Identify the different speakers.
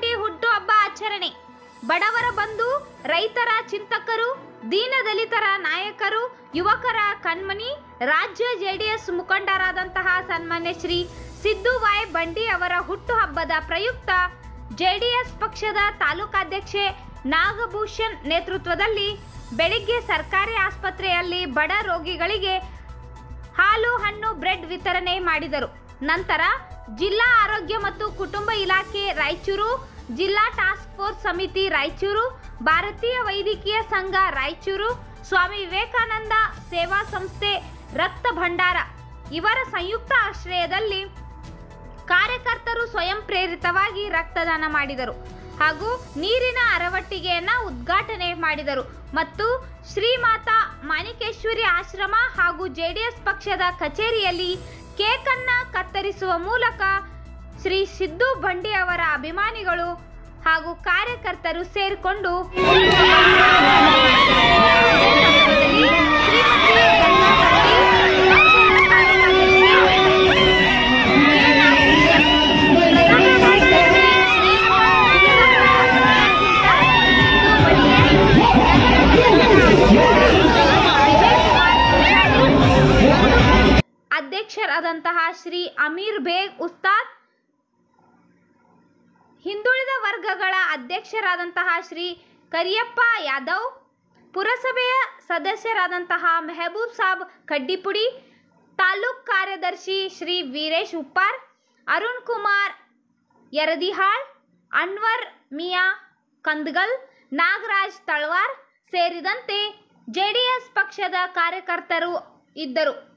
Speaker 1: ಬಂಡಿ ಹುಟ್ಟುಹಬ್ಬ ಆಚರಣೆ ಬಡವರ ಬಂಧು ರೈತರ ಚಿಂತಕರು ದೀನದಲಿತರ ನಾಯಕರು ಯುವಕರ ಕಣ್ಮನಿ ರಾಜ್ಯ ಜೆಡಿಎಸ್ ಮುಖಂಡರಾದಂತಹ ಸನ್ಮಾನ್ಯ ಶ್ರೀ ಸಿದ್ದುವಾಯ್ ಬಂಡಿ ಅವರ ಹುಟ್ಟುಹಬ್ಬದ ಪ್ರಯುಕ್ತ ಜೆಡಿಎಸ್ ಪಕ್ಷದ ತಾಲೂಕಾಧ್ಯಕ್ಷೆ ನಾಗಭೂಷಣ್ ನೇತೃತ್ವದಲ್ಲಿ ಬೆಳಿಗ್ಗೆ ಸರ್ಕಾರಿ ಆಸ್ಪತ್ರೆಯಲ್ಲಿ ಬಡ ರೋಗಿಗಳಿಗೆ ಹಾಲು ಹಣ್ಣು ಬ್ರೆಡ್ ವಿತರಣೆ ಮಾಡಿದರು ನಂತರ ಜಿಲ್ಲಾ ಆರೋಗ್ಯ ಮತ್ತು ಕುಟುಂಬ ಇಲಾಖೆ ರಾಯಚೂರು ಜಿಲ್ಲಾ ಟಾಸ್ಕ್ ಫೋರ್ಸ್ ಸಮಿತಿ ರಾಯಚೂರು ಭಾರತೀಯ ವೈದ್ಯಕೀಯ ಸಂಘ ರಾಯಚೂರು ಸ್ವಾಮಿ ವಿವೇಕಾನಂದ ಸೇವಾ ಸಂಸ್ಥೆ ರಕ್ತ ಭಂಡಾರ ಇವರ ಸಂಯುಕ್ತ ಆಶ್ರಯದಲ್ಲಿ ಕಾರ್ಯಕರ್ತರು ಸ್ವಯಂ ಪ್ರೇರಿತವಾಗಿ ರಕ್ತದಾನ ಮಾಡಿದರು ಹಾಗೂ ನೀರಿನ ಅರವಟ್ಟಿಗೆಯನ್ನ ಉದ್ಘಾಟನೆ ಮಾಡಿದರು ಮತ್ತು ಶ್ರೀಮಾತಾ ಮಾಣಿಕೇಶ್ವರಿ ಆಶ್ರಮ ಹಾಗೂ ಜೆಡಿಎಸ್ ಪಕ್ಷದ ಕಚೇರಿಯಲ್ಲಿ ಕೇಕ್ ಅನ್ನ ಕತ್ತರಿಸುವ ಮೂಲಕ ಶ್ರೀ ಸಿದ್ದು ಬಂಡಿ ಅವರ ಅಭಿಮಾನಿಗಳು ಹಾಗೂ ಕಾರ್ಯಕರ್ತರು ಸೇರಿಕೊಂಡು ಅಧ್ಯಕ್ಷರಾದಂತಹ ಶ್ರೀ ಅಮೀರ್ ಬೇಗ್ ಉಸ್ತಾದ್ ಹಿಂದುಳಿದ ವರ್ಗಗಳ ಅಧ್ಯಕ್ಷರಾದಂತಹ ಶ್ರೀ ಕರಿಯಪ್ಪ ಯಾದವ್ ಪುರಸಭೆಯ ಸದಸ್ಯರಾದಂತಹ ಮೆಹಬೂಬ್ ಸಾಬ್ ಕಡ್ಡಿಪುಡಿ ತಾಲೂಕ್ ಕಾರ್ಯದರ್ಶಿ ಶ್ರೀ ವೀರೇಶ್ ಉಪ್ಪಾರ್ ಅರುಣ್ ಕುಮಾರ್ ಯರದಿಹಾಳ್ ಅನ್ವರ್ ಮಿಯಾ ಕಂದಗಲ್ ನಾಗರಾಜ್ ತಳವಾರ್ ಸೇರಿದಂತೆ ಜೆಡಿಎಸ್ ಪಕ್ಷದ ಕಾರ್ಯಕರ್ತರು ಇದ್ದರು